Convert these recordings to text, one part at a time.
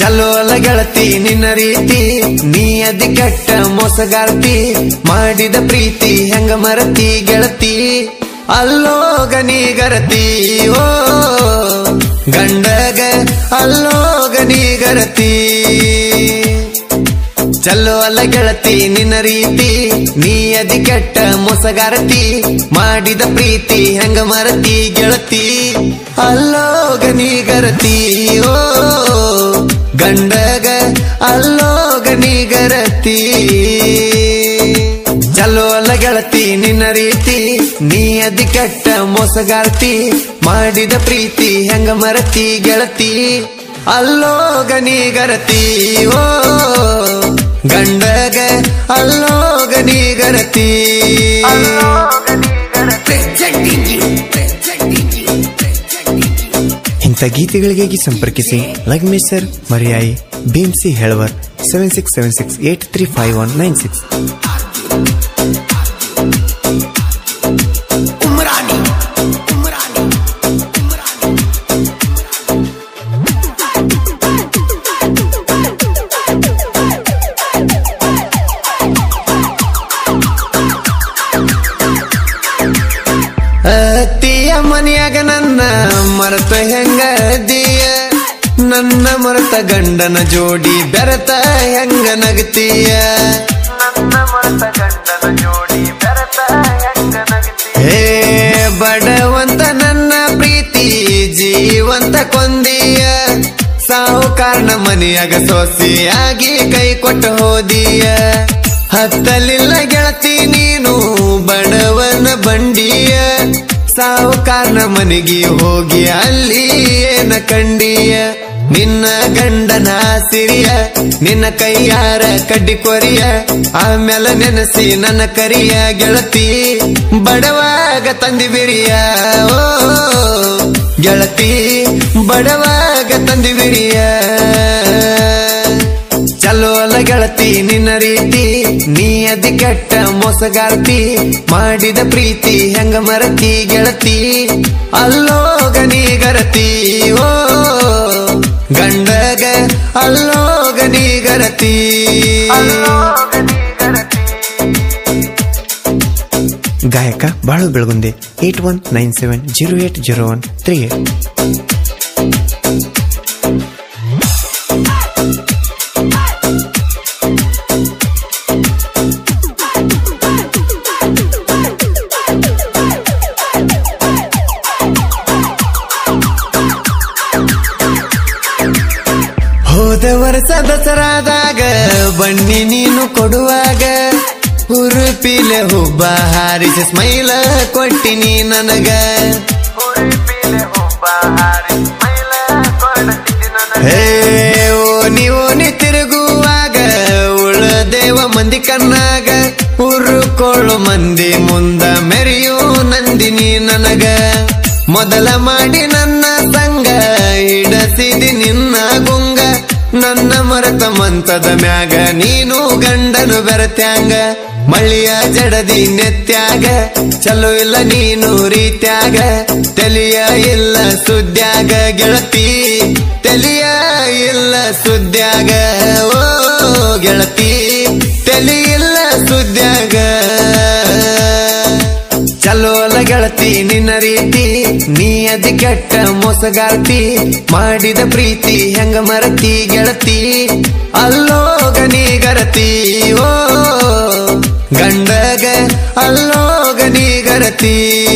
ಚಲೋ ಅಲ್ಲ ಗೆಳತಿ ನಿನ್ನ ರೀತಿ ನೀ ಅದಿ ಕೆಟ್ಟ ಮೋಸಗಾರ್ತಿ ಮಾಡಿದ ಪ್ರೀತಿ ಹೆಂಗ ಮರತಿ ಗೆಳತಿ ಅಲ್ಲೋಗ ನೀ ಗರತಿ ಓ ಗಂಡಗ ಅಲ್ಲೋಗ ನೀ ಗರತಿ ಚಲೋ ಅಲ್ಲ ಗೆಳತಿ ನಿನ್ನ ರೀತಿ ನೀ ಅದಿ ಕೆಟ್ಟ ಮೋಸಗಾರತಿ ಮಾಡಿದ ಪ್ರೀತಿ ಹೆಂಗ ಮರತಿ ಗೆಳತಿ ಅಲ್ಲೋಗ ನೀ ಗರತಿ ಓ ಗಂಡಗ ಅಲ್ಲೋಗ ನೀ ಗರತಿ ಚಲೋ ಅಲ್ಲ ಗೆಳತಿ ನಿನ್ನ ರೀತಿ ನೀ ಅದಿ ಕೆಟ್ಟ ಮೋಸಗಾರ್ತಿ ಮಾಡಿದ ಪ್ರೀತಿ ಹೆಂಗ ಮರತಿ ಗೆಳತಿ ಅಲ್ಲೋಗ ನೀ ಗರತಿ ಓ ಗಂಡಗ ಅಲ್ಲೋಗ ನೀ ಗರತಿ ಇಂಥ ಗೀತೆಗಳಿಗಾಗಿ ಸಂಪರ್ಕಿಸಿ Lagneshwar Mariyayi Bhimsi Helavar seven six seven six eight three five one nine six ಅತ್ತಿಯ ಮನೆಯಾಗ ನನ್ನ ಮರತ ಹೆಂಗ ದಿಯ ನನ್ನ ಮರತ ಗಂಡನ ಜೋಡಿ ಬೆರತ ಹೆಂಗ ನಗತೀಯ ಹೇ ಬಡವಂತ ನನ್ನ ಪ್ರೀತಿ ಜೀವಂತ ಕೊಂದಿಯ ಸಾಹುಕಾರನ ಮನೆಯಾಗ ಸೊಸೆಯಾಗಿ ಕೈ ಕೊಟ್ಟು ಹೋದಿಯ ಹತ್ತಲಿಲ್ಲ ಗೆಳತಿ ನೀನು ಬಡವನ ಬಂಡಿಯ ಸಾಹುಕಾರನ ಮನೆಗೆ ಹೋಗಿ ಅಲ್ಲಿ ಏನ ಕಂಡಿಯ ನಿನ್ನ ಗಂಡನ ಸಿರಿಯ ನಿನ್ನ ಕೈಯಾರ ಕಡ್ಡಿ ಕೊರಿಯ ಆಮೇಲೆ ನೆನೆಸಿ ನನ್ನ ಕರಿಯ ಗೆಳತಿ ಬಡವಾಗ ತಂದಿ ಬಿರಿಯ ಓ ಗೆಳತಿ ಬಡವಾಗ ತಂದಿ ಬಿರಿಯ ಚಲೋ ಅಲ್ಲ ಗೆಳತಿ ನಿನ್ನ ರೀತಿ ನೀ ಅದಿ ಕೆಟ್ಟ ಮೋಸಗಾರ್ತಿ ಮಾಡಿದ ಪ್ರೀತಿ ಹೆಂಗ ಮರತಿ ಗೆಳತಿ ಅಲ್ಲೋಗ ನೀ ಗರತಿ ಓ ಗಂಡಗ ಅಲ್ಲೋಗ ನೀ ಗರತಿ ಗಾಯಕ ಬಾಳು ಬೆಳಗುಂದೆ eight one nine seven zero eight zero one three eight ಹೋದ ವರ್ಷ ದಸರಾದಾಗ ಬನ್ನಿ ನೀನು ಕೊಡುವಾಗ ಹುರುಪಿಲೆ ಹುಬ್ಬ ಹಾರಿಸಿ ಸ್ಮೈಲ ಕೊಟ್ಟಿನಿ ನನಗ ಹೇ ಓ ನೀವು ನೀ ತಿರುಗುವಾಗ ಉಳದೇವ ಮಂದಿ ಕಣ್ಣಾಗ ಉರುಕೊಳ್ಳು ಮಂದಿ ಮುಂದ ಮೆರೆಯು ನಂದಿನಿ ನನಗ ಮೊದಲ ಮಾಡಿ ನನ್ನ ಸಂಗ ಹಿಡಸಿದಿ ನಿನ್ನ ಗುಂಗ ನನ್ನ ಮರತ ಮಂತದ ಮ್ಯಾಗ ನೀನು ಗಂಡನು ಬೆರತ್ಯಾಂಗ ಮಳ್ಳಿಯ ಜಡದಿ ನೆತ್ಯಾಗ ಚಲೋ ಇಲ್ಲ ನೀನು ರೀತ್ಯಾಗ ತಲಿಯ ಇಲ್ಲ ಸುದ್ಯಾಗ ಗೆಳತಿ ತಲಿಯ ಇಲ್ಲ ಸುದ್ಯಾಗ ಓ ಗೆಳತಿ ತಲಿ ಇಲ್ಲ ಸುದ್ಯಾಗ ಚಲೋ ಅಲ್ಲ ಗೆಳತಿ ನಿನ್ನ ರೀತಿ ನೀ ಅದಿ ಕೆಟ್ಟ ಮೋಸಗಾರ್ತಿ ಮಾಡಿದ ಪ್ರೀತಿ ಹೆಂಗ ಮರತಿ ಗೆಳತಿ ಅಲ್ಲೋಗ ನೀ ಗರತಿ ಓ ಗಂಡಗ ಅಲ್ಲೋಗ ನೀ ಗರತಿ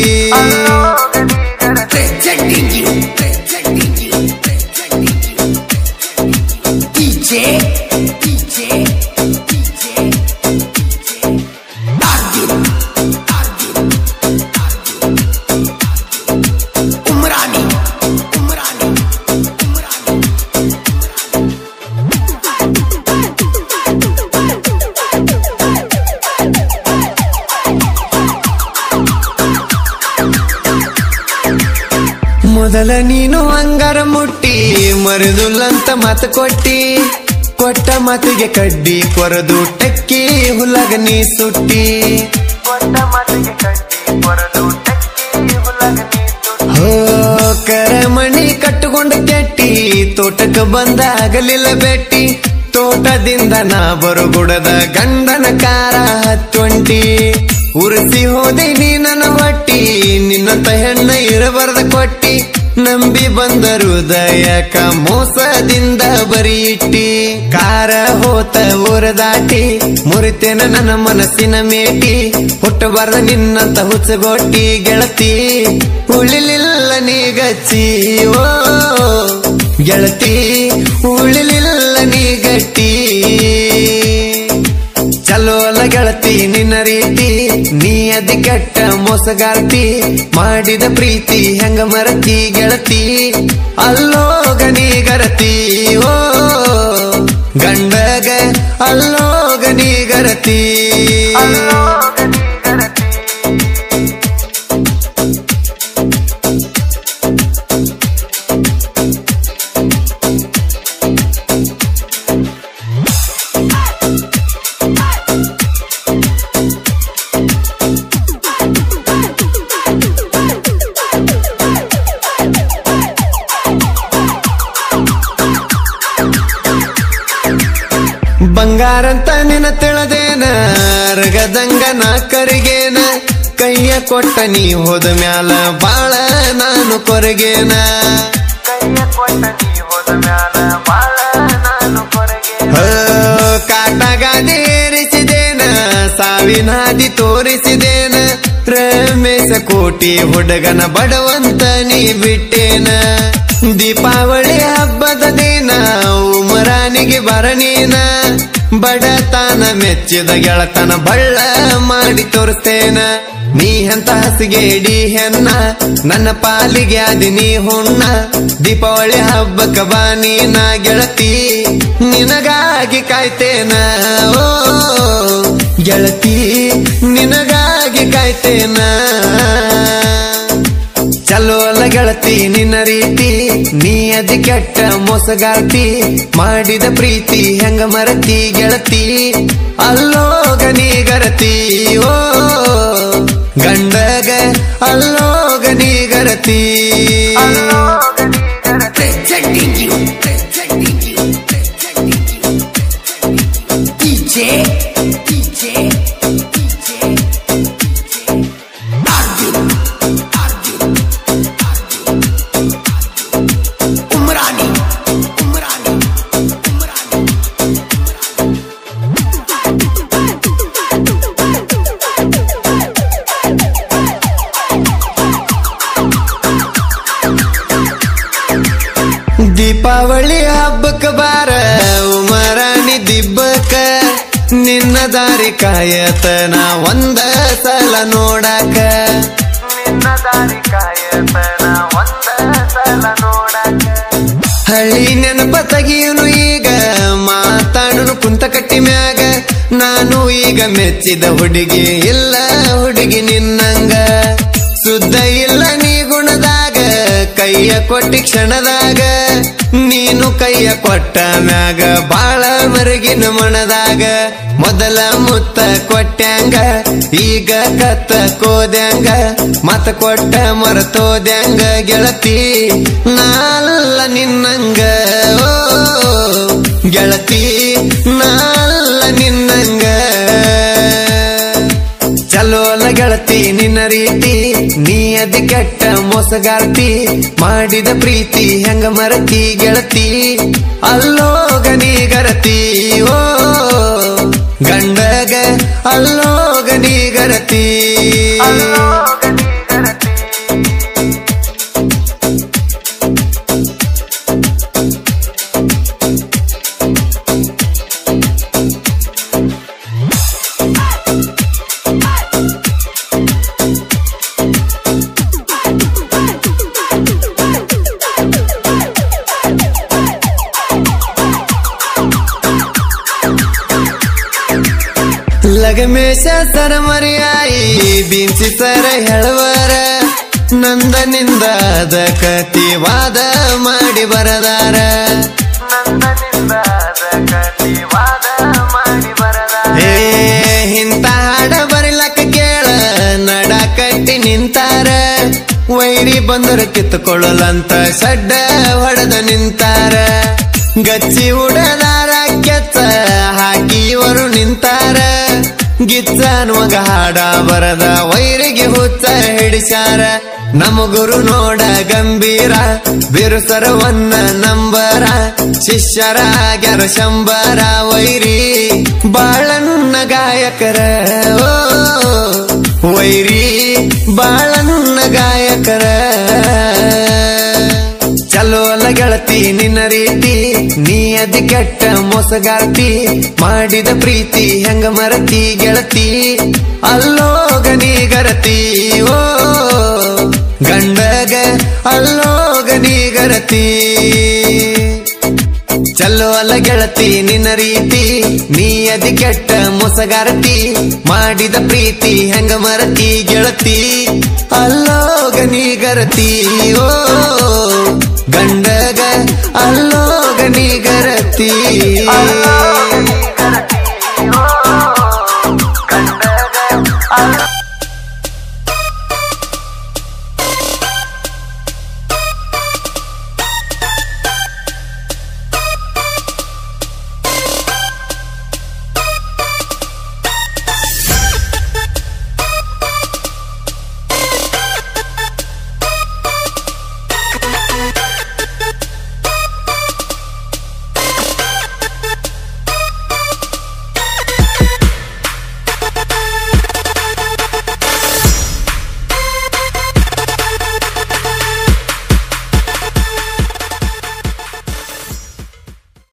ಮೊದಲ ನೀನು ಅಂಗಾರ ಮುಟ್ಟಿ ಮರುದುಲ್ಲಂತ ಮಾತು ಕೊಟ್ಟಿ ಕೊಟ್ಟ ಮಾತಿಗೆ ಕಡ್ಡಿ ಕೊರದು ಟಕ್ಕಿ ಹುಲಗ ನೀ ಸುಟ್ಟಿ ಹೋ ಕರಮಣಿ ಕಟ್ಟುಕೊಂಡ ಕೆಟ್ಟಿ ತೋಟಕ್ಕೆ ಬಂದಾಗಲಿಲ್ಲ ಬೆಟ್ಟಿ ತೋಟದಿಂದ ನಾ ಬರುಗುಡದ ಗಂಡನ ಕಾರ ಹತ್ತೊಂಟಿ ಉರಿಸಿ ಹೋದೆ ನೀ ನನ್ನ ಹೊಟ್ಟಿ ನಿನ್ನಂತ ಹೆಣ್ಣ ಇರಬಾರ್ದ ಕೊಟ್ಟಿ ನಂಬಿ ಬಂದರು ದಯಕ ಮೋಸದಿಂದ ಬರೀ ಇಟ್ಟಿ ಕಾರ ಹೋತ ಊರ ದಾಟಿ ಮುರಿತೇನ ನನ್ನ ಮನಸ್ಸಿನ ಮೇಟಿ ಹುಟ್ಟಬಾರ್ದ ನಿನ್ನಂತ ಹುಚ್ಚಗೊಟ್ಟಿ ಗೆಳತಿ ಉಳಿಲಿಲ್ಲ ನೀಗಚ್ಚಿ ಓ ಗೆಳತಿ ಉಳಿಲಿಲ್ಲ ನೀ ಗಟ್ಟಿ ಚಲೋ ಅಲ್ಲ ಗೆಳತಿ ನಿನ್ನ ರೀತಿ ನೀ ಅದಿ ಕೆಟ್ಟ ಮೋಸಗಾರ್ತಿ ಮಾಡಿದ ಪ್ರೀತಿ ಹೆಂಗ ಮರತಿ ಗೆಳತಿ ಅಲ್ಲೋಗ ನೀ ಗರತಿ ಓ ಗಂಡಗ ಅಲ್ಲೋಗ ನೀ ಗರತಿ ಬಂಗಾರಂತ ನಿನ ತಿಳದೇನ ರಗದಂಗ ನಾ ಕರಿಗೇನ ಕೈಯ ಕೊಟ್ಟ ನೀ ಹೋದ ಮ್ಯಾಲ ಬಾಳ ನಾನು ಕೊರಗೇನ ಹೋ, ಕಾಟಗಾದೇರಿಸಿದೇನ ಸಾವಿನಾದಿ ತೋರಿಸಿದೇನ ರಮೇಶ ಕೋಟಿ ಹುಡುಗನ ಬಡವಂತ ನೀ ಬಿಟ್ಟೇನ ದೀಪಾವಳಿ ಹಬ್ಬದ ದಿನ ಉಮರಾನಿಗೆ ಬರನೀನ ಬಡತನ ಮೆಚ್ಚಿದ ಗೆಳತನ ಬಳ್ಳ ಮಾಡಿ ತೋರಿಸ್ತೇನ ನೀ ಎಂತ ಹಸಿಗೇಡಿ ಹೆನ್ನ ನನ್ನ ಪಾಲಿಗೆ ಅದಿ ನೀ ಹುಣ್ಣ ದೀಪಾವಳಿ ಹಬ್ಬಕ್ಕ ಬಾ ನೀನ ಗೆಳತಿ ನಿನಗಾಗಿ ಕಾಯ್ತೇನ ಓ ಗೆಳತಿ ನಿನಗಾಗಿ ಕಾಯ್ತೇನ ಚಲೋ ಅಲ್ಲ ಗೆಳತಿ ನಿನ್ನ ರೀತಿ ನೀ ಅದಿ ಕೆಟ್ಟ ಮೋಸಗಾರ್ತಿ ಮಾಡಿದ ಪ್ರೀತಿ ಹೆಂಗ ಮರತಿ ಗೆಳತಿ ಅಲ್ಲೋಗ ನೀ ಗರತಿ ಓ ಗಂಡಗ ಅಲ್ಲೋಗ ನೀ ಗರತಿ Presenting you, presenting you, presenting you, presenting you. DJ, DJ, DJ, DJ. Arjun, Arjun, Arjun, Arjun. Umrani, Umrani, Umrani. Deepavali ಹಬ್ಬಕ್ಕ ಬಾರ ಉಮರಾಣಿ ದಿಬ್ಬಕ್ಕ ನಿನ್ನ ದಾರಿ ಕಾಯತನ ಒಂದ ಸಲ ನೋಡಾಕ ಹಳ್ಳಿ ನೆನಪ ತೆಗಿಯುನು ಈಗ ಮಾತಾಡುನು ಕುಂತ ಕಟ್ಟಿ ಮ್ಯಾಗ ನಾನು ಈಗ ಮೆಚ್ಚಿದ ಹುಡುಗಿ ಇಲ್ಲ ಹುಡುಗಿ ನಿನ್ನಂಗ ಸುದ್ದ ಇಲ್ಲ ನೀ ಗುಣದಾಗ ಕೈಯ ಕೊಟ್ಟಿ ಕ್ಷಣದಾಗ ನೀನು ಕೈಯ ಕೊಟ್ಟ ಮ್ಯಾಗ ಬಾಳ ಮರಗಿನ ಮಣದಾಗ ಮೊದಲ ಮುತ್ತ ಕೊಟ್ಟ್ಯಾಂಗ ಈಗ ಕತ್ತ ಕೋದ್ಯಾಂಗ ಮತ ಕೊಟ್ಟ ಮರತೋದ್ಯಾಂಗ ಗೆಳತಿ ನಾಲ್ಲ ನಿನ್ನಂಗ ಓ ಗೆಳತಿ ನಾಲ್ಲ ನಿನ್ನಂಗ ಚಲೋ ಅಲ್ಲ ಗೆಳತಿ ನಿನ್ನ ರೀತಿ ನೀ ಅದಿ ಕೆಟ್ಟ ಮೋಸಗಾರ್ತಿ ಮಾಡಿದ ಪ್ರೀತಿ ಹೆಂಗ ಮರತಿ ಗೆಳತಿ ಅಲ್ಲೋಗ ನೀ ಗರತಿ ಓ ಗಂಡಗ ಅಲ್ಲೋಗ ನೀ ಗರತಿ ಲಗಮೇಶ ಸರ ಮರಿಯಾಯಿ ಬಿಂಸಿ ಸರ ಹೇಳುವರ ನಂದನಿಂದ ಅದ ಕತಿವಾದ ಮಾಡಿ ಬರದಾರ ಏ ಇಂತ ಹಾಡ ಬರಿಲಕ್ಕ ಕೇಳ ನಡ ಕಟ್ಟಿ ನಿಂತಾರ ವೈರಿ ಬಂದರ ಕಿತ್ತುಕೊಳ್ಳಲಂತ ಸಡ್ಡ ಹೊಡೆದ ನಿಂತಾರ ಗಚ್ಚಿ ಉಡದಾರ ಕೆತ್ತ ಹಾಕಿ ಇವರು ನಿಂತಾರ ಗಿಚ್ಚನ್ ಮಗ ಹಾಡ ಬರದ ವೈರಿಗೆ ಹುಚ್ಚ ಹಿಡಿಸಾರ ನಮ್ಮ ಗುರು ನೋಡ ಗಂಭೀರ ಬಿರುಸರವನ್ನ ನಂಬರ ಶಿಷ್ಯರ ಆಗ್ಯಾರ ಶಂಬರ ವೈರಿ ಬಾಳನ್ನ ಗಾಯಕರ ಓ ವೈರಿ ಬಾಳನ್ನ ಗಾಯಕರ ಚಲೋ ಅಲ್ಲ ಗೆಳತಿ ನಿನ್ನ ರೀತಿ ನೀ ಅದಿ ಕೆಟ್ಟ ಮೋಸಗಾರ್ತಿ ಮಾಡಿದ ಪ್ರೀತಿ ಹೆಂಗ ಮರತಿ ಗೆಳತಿ ಅಲ್ಲೋಗ ನೀ ಗರತಿ ಓ ಗಂಡಗ ಅಲ್ಲೋಗ ನೀ ಗರತಿ ಚಲೋ ಅಲ್ಲ ಗೆಳತಿ ನಿನ್ನ ರೀತಿ ನೀ ಅದಿ ಕೆಟ್ಟ ಮೋಸಗಾರತಿ ಮಾಡಿದ ಪ್ರೀತಿ ಹೆಂಗ ಮರತಿ ಗೆಳತಿ ಅಲ್ಲೋಗ ನೀ ಗರತಿ ಓ ಗಂಡಗ ಅಲ್ಲೋಗ ನೀ ಗರತಿ